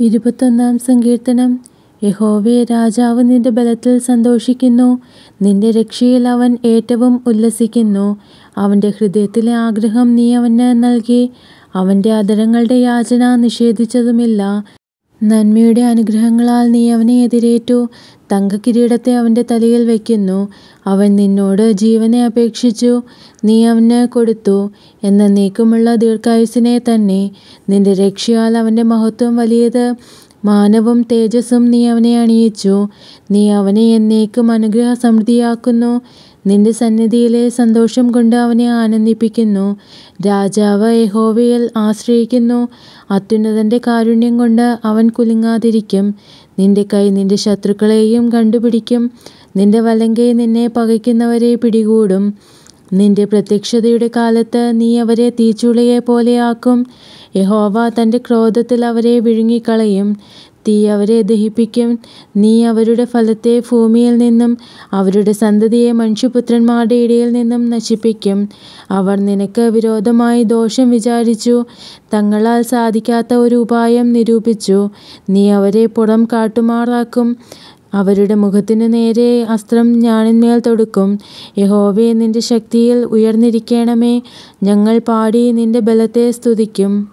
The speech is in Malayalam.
ഇരുപത്തൊന്നാം സങ്കീർത്തനം യഹോവേ രാജാവ് നിന്റെ ബലത്തിൽ സന്തോഷിക്കുന്നു നിന്റെ രക്ഷയിൽ അവൻ ഏറ്റവും ഉല്ലസിക്കുന്നു അവൻ്റെ ഹൃദയത്തിലെ ആഗ്രഹം നീ അവന് നൽകി അവൻ്റെ അധരങ്ങളുടെ യാചന നിഷേധിച്ചതുമില്ല നന്മയുടെ അനുഗ്രഹങ്ങളാൽ നീ അവനെ എതിരേറ്റു തങ്കക്കിരീടത്തെ അവൻ്റെ തലയിൽ വയ്ക്കുന്നു അവൻ നിന്നോട് ജീവനെ അപേക്ഷിച്ചു നീ അവന് കൊടുത്തു എന്നേക്കുമുള്ള ദീർഘായുസിനെ തന്നെ നിന്റെ രക്ഷയാൽ അവൻ്റെ മഹത്വം വലിയത് മാനവും തേജസ്സും നീ അവനെ അണിയിച്ചു നീ അവനെ എന്നേക്കും അനുഗ്രഹ സമൃദ്ധിയാക്കുന്നു നിന്റെ സന്നിധിയിലെ സന്തോഷം കൊണ്ട് അവനെ ആനന്ദിപ്പിക്കുന്നു രാജാവ് യഹോവയിൽ ആശ്രയിക്കുന്നു അത്യുന്നതൻ്റെ കാരുണ്യം കൊണ്ട് അവൻ കുലുങ്ങാതിരിക്കും നിന്റെ കൈ നിന്റെ ശത്രുക്കളെയും കണ്ടുപിടിക്കും നിന്റെ വലങ്കൈ നിന്നെ പകയ്ക്കുന്നവരെ പിടികൂടും നിന്റെ പ്രത്യക്ഷതയുടെ കാലത്ത് നീ അവരെ തീച്ചുളയെ പോലെയാക്കും യഹോവ തൻ്റെ ക്രോധത്തിൽ അവരെ വിഴുങ്ങിക്കളയും തീ അവരെ ദഹിപ്പിക്കും നീ അവരുടെ ഫലത്തെ ഭൂമിയിൽ നിന്നും അവരുടെ സന്തതിയെ മനുഷ്യപുത്രന്മാരുടെ ഇടയിൽ നിന്നും നശിപ്പിക്കും അവർ നിനക്ക് വിരോധമായി ദോഷം വിചാരിച്ചു തങ്ങളാൽ സാധിക്കാത്ത ഒരു ഉപായം നിരൂപിച്ചു നീ അവരെ പുറം കാട്ടുമാറാക്കും അവരുടെ മുഖത്തിനു നേരെ അസ്ത്രം ഞാണിന്മേൽ തൊടുക്കും യഹോവേ നിന്റെ ശക്തിയിൽ ഉയർന്നിരിക്കണമേ ഞങ്ങൾ പാടി നിന്റെ ബലത്തെ സ്തുതിക്കും